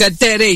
கத்தரை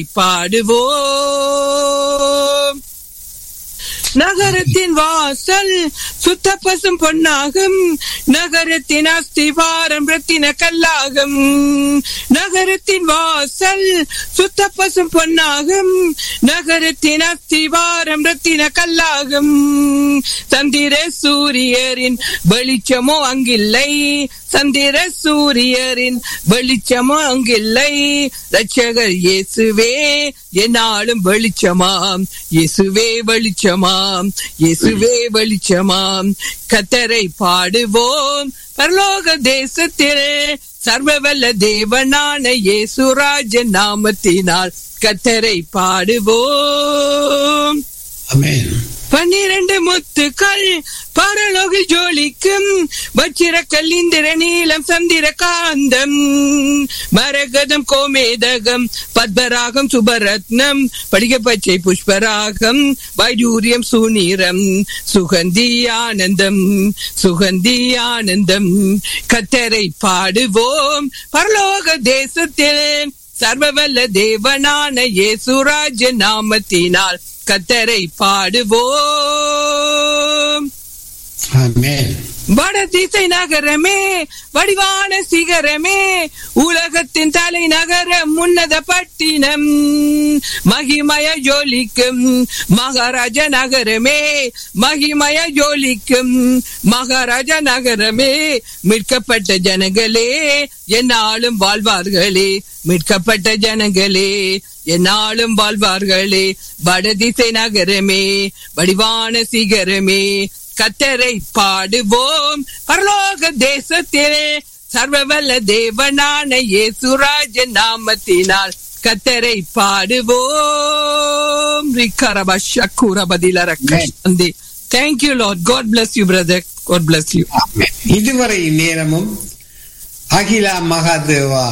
பாடுவோம் நகரத்தின் வாசல் சுத்த பசும் பொன்னாகும் நகரத்தின் அஸ்திவாரம் ரத்தின கல்லாகும் நகரத்தின் வாசல் சுத்த பசும் பொன்னாகும் நகரத்தின் அஸ்திவாரம் ரத்தின கல்லாகும் சந்திர சூரியரின் வெளிச்சமோ அங்கில்லை சந்திர சூரியரின் வெளிச்சமோ அங்கில்லை ரட்சகர் இயேசுவே என்னாலும் வெளிச்சமாம் இயேசுவே வெளிச்சமாம் இயேசுவே வெளிச்சமாம் கத்தரை பாடுவோம் பரலோக தேசத்தில் சர்வவல்ல தேவனான இயேசுராஜ நாமத்தினால் கத்தரை பாடுவோம் ஆமென் பன்னிரண்டு முத்துக்கள் பரலோகில் ஜோலிக்கும் வச்சிர கல்லிந்திர நீலம் சந்திர காந்தம் மரகதம் கோமேதகம் பத்மராகம் சுபரத்னம் படிக பச்சை புஷ்பராகம் வைடூரியம் சுநீரம் சுகந்தி ஆனந்தம் சுகந்தி ஆனந்தம் கத்தரை பாடுவோம் பரலோக தேசத்தில் சர்வவல்ல தேவனான இயேசுராஜ நாமத்தினால் கத்தரை பாடுவோம் ஆமென் வடதிசை நகரமே வடிவான சிகரமே உலகத்தின் தலைநகரம் உன்னத பட்டினம் மகிமய ஜோலிக்கும் மகாராஜ நகரமே மகிமய ஜோலிக்கும் மகாராஜ நகரமே மீட்கப்பட்ட ஜனங்களே என்னாலும் வாழ்வார்களே மீட்கப்பட்ட ஜனங்களே என்னாலும் வாழ்வார்களே வடதிசை நகரமே வடிவான சிகரமே கத்தரை பாடுவோம் பரலோக தேசத்திலே சர்வவல்ல தேவனான இயேசுராஜ நாமத்தினால் கத்தரை பாடுவோம் ரிக்கரபஷக்குரபதிலரக்கந்தி Thank you, Lord. God bless you, brother. God bless you. ஆமென். இதுவரை நேரமும் அகிலா மகாதேவா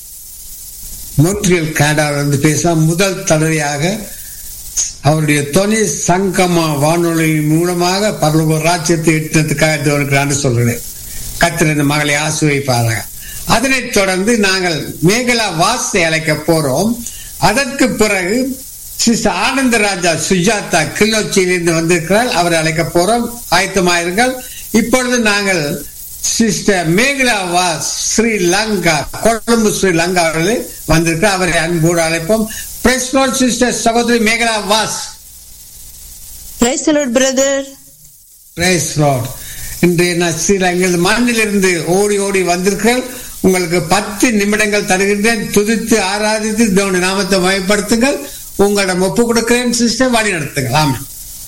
மோன்ட்ரியல் கனடாவில் வந்து பேச முதல் தடவையாக அவருடைய தொனி சங்கமா வானொலி மூலமாக பரலோக ராஜ்யத்தை எட்டினதுக்காக தேவனுக்கு சொல்கிறேன் கத்திர இந்த மகளை ஆசிர்வதிப்பாராக அதனைத் தொடர்ந்து நாங்கள் மேகலா வாசை அழைக்க போறோம் அதற்கு பிறகு சிஸ்டர் ஆனந்தராஜா சுஜாதா கிளிநொச்சியிலிருந்து வந்திருக்கிறார் அவரை அழைக்க போறோம் ஆயத்தமாயிருங்கள் இப்பொழுது நாங்கள் சிஸ்டர் மேகலா வாஸ் ஸ்ரீலங்கா கொழும்பு ஸ்ரீலங்கா அவர்களே வந்திருக்கிறார் அவரை அன்போடு அழைப்போம் பிரஸ் சிஸ்டர் சகோதரி Mekala Vaz Praise the Lord, brother. Praise lord இன்றைய நான் ஸ்ரீலங்கா மண்ணிலிருந்து ஓடி ஓடி வந்திருக்கிறேன் உங்களுக்கு பத்து நிமிடங்கள் தருகின்றேன் துதித்து ஆராதித்து தேவனுடைய நாமத்தை மயப்படுத்துங்கள் உங்களிடம் ஒப்பு கொடுக்கிறேன் சிஸ்டர் வழி நடத்துங்கள் ஆமாம்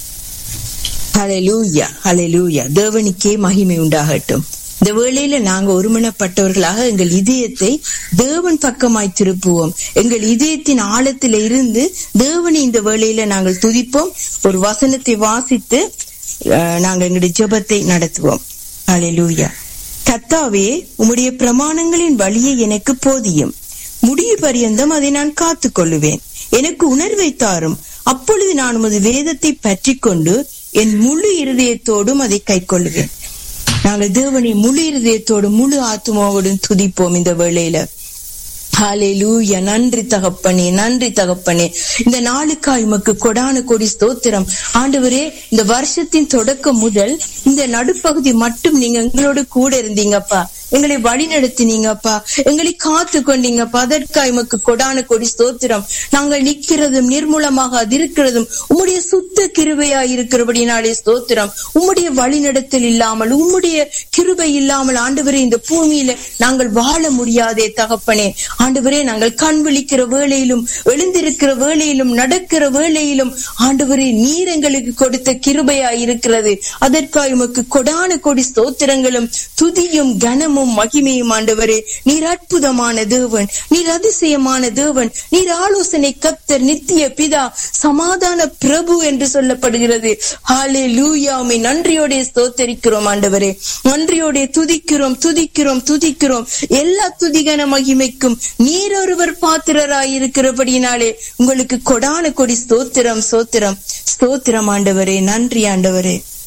ஹalleluya ஹalleluya தேவனுக்கே மகிமை உண்டாகட்டும் இந்த வேளையில நாங்க ஒருமனப்பட்டவர்களாக எங்கள் இதயத்தை தேவன் பக்கமாய் திருப்புவோம் எங்கள் இதயத்தின் ஆழத்தில இருந்து தேவனை இந்த வேளையில நாங்கள் துதிப்போம் ஒரு வசனத்தை வாசித்து அஹ், நாங்கள் எங்களுடைய ஜெபத்தை நடத்துவோம் ஹalleluya கத்தாவே உம்முடைய பிரமாணங்களின் வழியை எனக்கு போதியும் முடிவு பரியந்தம் அதை நான் காத்துக் கொள்ளுவேன் எனக்கு உணர்வை தாரும் அப்பொழுது நான் உமது வேதத்தை பற்றி கொண்டு என் முழு இருதயத்தோடும் அதை கைக்கொள்ளுவேன் நாங்கள் தேவனை முழு இருதயத்தோடும் முழு ஆத்மாவோடும் துதிப்போம் இந்த வேளையில ஹalleluya நன்றி தகப்பனே நன்றி தகப்பனே இந்த நாளுக்காய் உமக்கு கொடான கொடி ஸ்தோத்திரம் ஆண்டவரே இந்த வருஷத்தின் தொடக்கம் முதல் இந்த நடுப்பகுதி மட்டும் நீங்க எங்களோட கூட இருந்தீங்கப்பா எங்களை வழி நடத்தினீங்கப்பா எங்களை காத்து கொண்டீங்கப்பா அதற்காய் உமக்கு கொடான கொடி ஸ்தோத்திரம் நாங்கள் நிக்கிறதும் நிர்மூலமாக அதிருக்கிறதும் உம்முடைய சுத்த கிருபையா இருக்கிறபடினாலே ஸ்தோத்திரம் உம்முடைய வழி நடத்தல் இல்லாமல் உம்முடைய கிருபை இல்லாமல் ஆண்டவரே இந்த பூமியில நாங்கள் வாழ முடியாதே தகப்பனே ஆண்டவரே நாங்கள் கண் விழிக்கிற வேளையிலும் எழுந்திருக்கிற வேளையிலும் நடக்கிற வேளையிலும் ஆண்டவரே நீர் எங்களுக்கு கொடுத்த கிருபையா இருக்கிறது அதற்காக உமக்கு கொடான கொடி ஸ்தோத்திரங்களும் துதியும் கனமும் மகிமையும் ஆண்டவரே நீர் அற்புதமான தேவன் நீர் அதிசயமான தேவன் நீர் ஆலோசனை கத்தர் நித்திய பிதா சமாதான பிரபு என்று சொல்லப்படுகிறது ஹாலே லூயாமை நன்றியோட ஸ்தோத்தரிக்கிறோம் ஆண்டவரே நன்றியோட துதிக்கிறோம் துதிக்கிறோம் துதிக்கிறோம் எல்லா துதிகன மகிமைக்கும் நீர் ஒருவர் பாத்திரராயிருக்கிறபடினாலே உங்களுக்கு கொடான கொடி ஸ்தோத்திரம் ஸ்தோத்திரம் ஸ்தோத்திரம் ஆண்டவரே நன்றி ஆண்டவரே